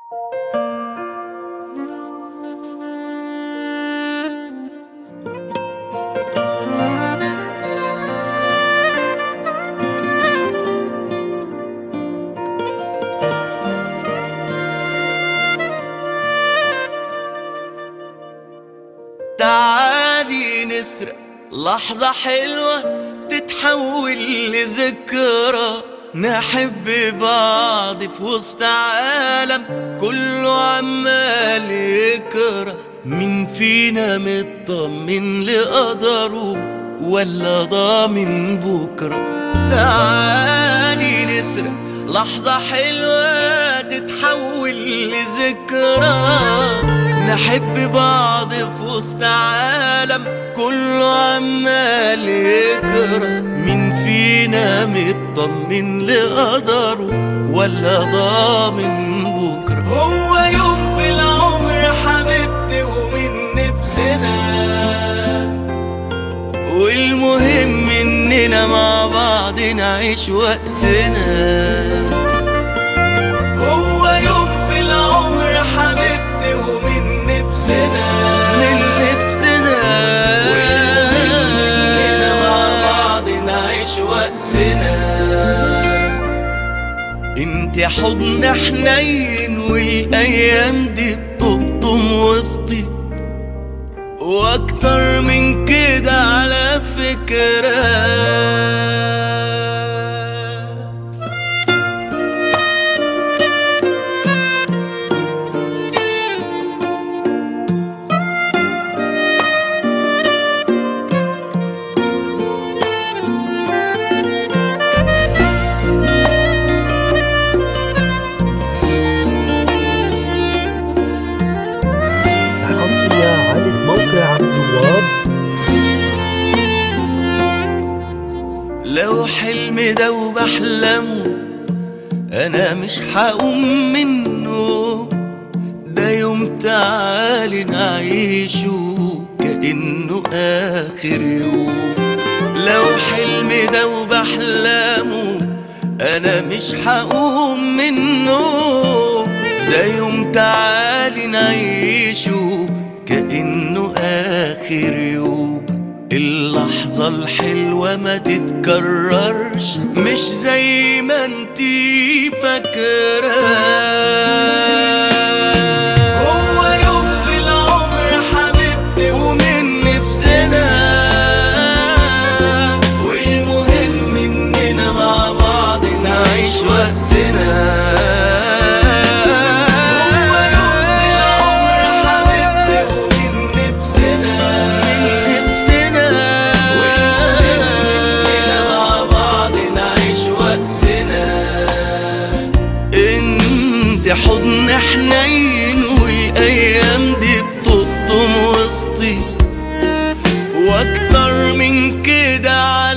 تعالي نسرق لحظة حلوة تتحول لذكرى نحب بعض في وسط عالم كله عمال يكره مين فينا مطمن لقدره ولا ضامن بكرة تعالي نسرق لحظة حلوة تتحول لذكرى نحب بعض في وسط عالم كله عمال يكره مين فينا مطمن لقدره ولا ضامن بكره هو يوم في العمر حبيبتي ومن نفسنا والمهم اننا مع بعض نعيش وقتنا هو يوم في العمر حبيبتي ومن نفسنا من نفسنا والمهم اننا مع بعض نعيش وقتنا انت حضن حنين والايام دي بتقطم وسطي واكتر من كده على فكره حصرية على موقع عبد الوهاب لو حلم ده وبحلمه انا مش هقوم منه ده يوم تعالي نعيشه كأنه آخر يوم لو حلم ده وبحلمه أنا مش هقوم منه ده يوم تعالي نعيشه كأنه آخر يوم اللحظة الحلوة ما تتكررش مش زي ما انتي فاكرة هو يوم في العمر حبيبتي ومن نفسنا والمهم اننا مع بعض نعيش وقتنا هو يوم في العمر حبيبتي ومن نفسنا من نفسنا والمهم اننا مع بعض نعيش وقتنا انت حضن حنين والايام دي بتقطم وسطي واكتر من كده